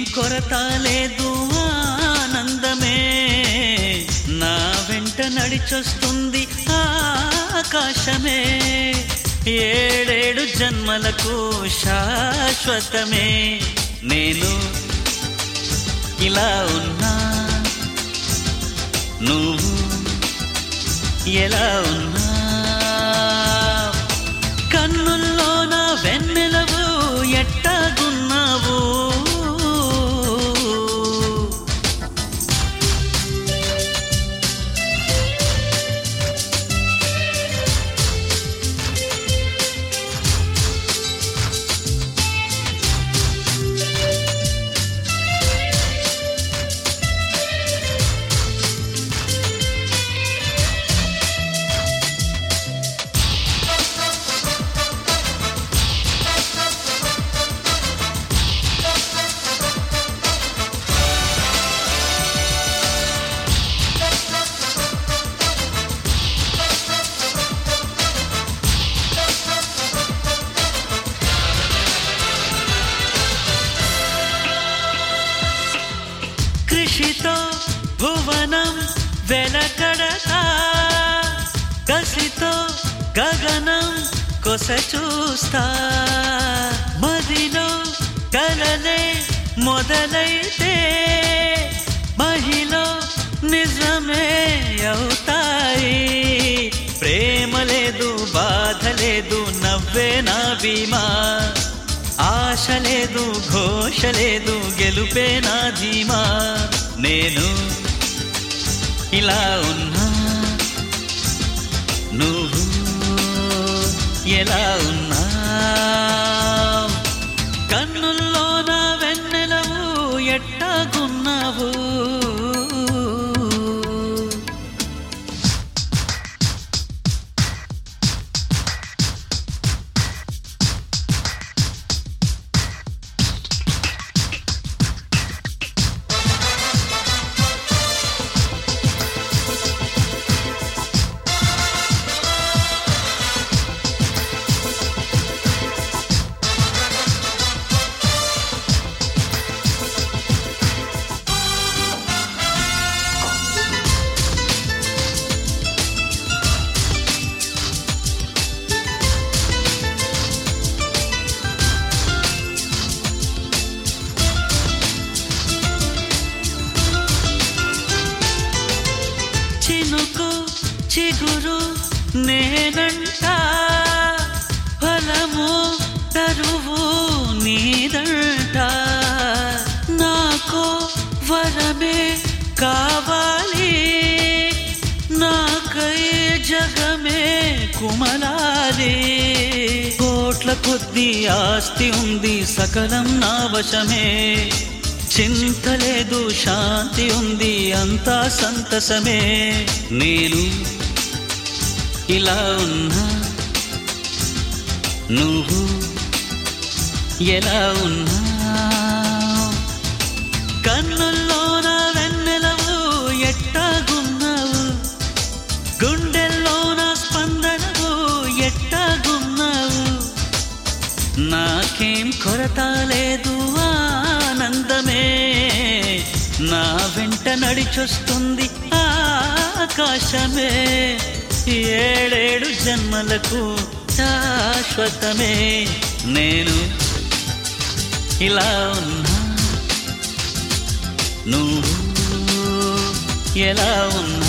కొరత లేదు ఆనందమే నా వెంట నడిచొస్తుంది ఆకాశమే ఏడేడు జన్మలకు శాశ్వతమే నేను ఇలా ఉన్నా నువ్వు ఎలా ఉన్నా కన్నుల్లో నా వెన్నెలవు ఎట్టాగున్నావు కృషితో భువనం వెలకడతా కసితో గగనం కొస చూస్తా మదిలో కలలే మొదలైతే మహిలో నిజమే అవుతాయి ప్రేమ లేదు బాధ లేదు నవ్వే నా బీమా ఆశ లేదు ఘోష లేదు గెలుపే నా ధీమా నేను ఇలా ఉన్నా నువ్వు ఎలా ఉన్నా కన్నుల్లో నా వెన్నెలవు ఎట్టాగున్నావు చినుకు చిగురు నేనంట ఫలము తరువు నీదంట నాకు వరమే కావాలి నాకై జగమే కుమలాలి కోట్ల కొద్ది ఆస్తి ఉంది సకలం నా వశమే చింత లేదు శాంతి ఉంది అంతా సంతసమే నేను ఇలా ఉన్నా నువ్వు ఎలా ఉన్నా కన్నుల్లో నా వెన్నెలవు ఎట్టాగున్నావు గుండెల్లో నా స్పందనవు ఎట్టాగున్నావు నాకేం కొరత లేదు ఆనందమే నా వెంట నడిచొస్తుంది ఆకాశమే ఏడేడు జన్మలకు శాశ్వతమే నేను ఇలా ఉన్నా నువ్వు ఎలా ఉన్నా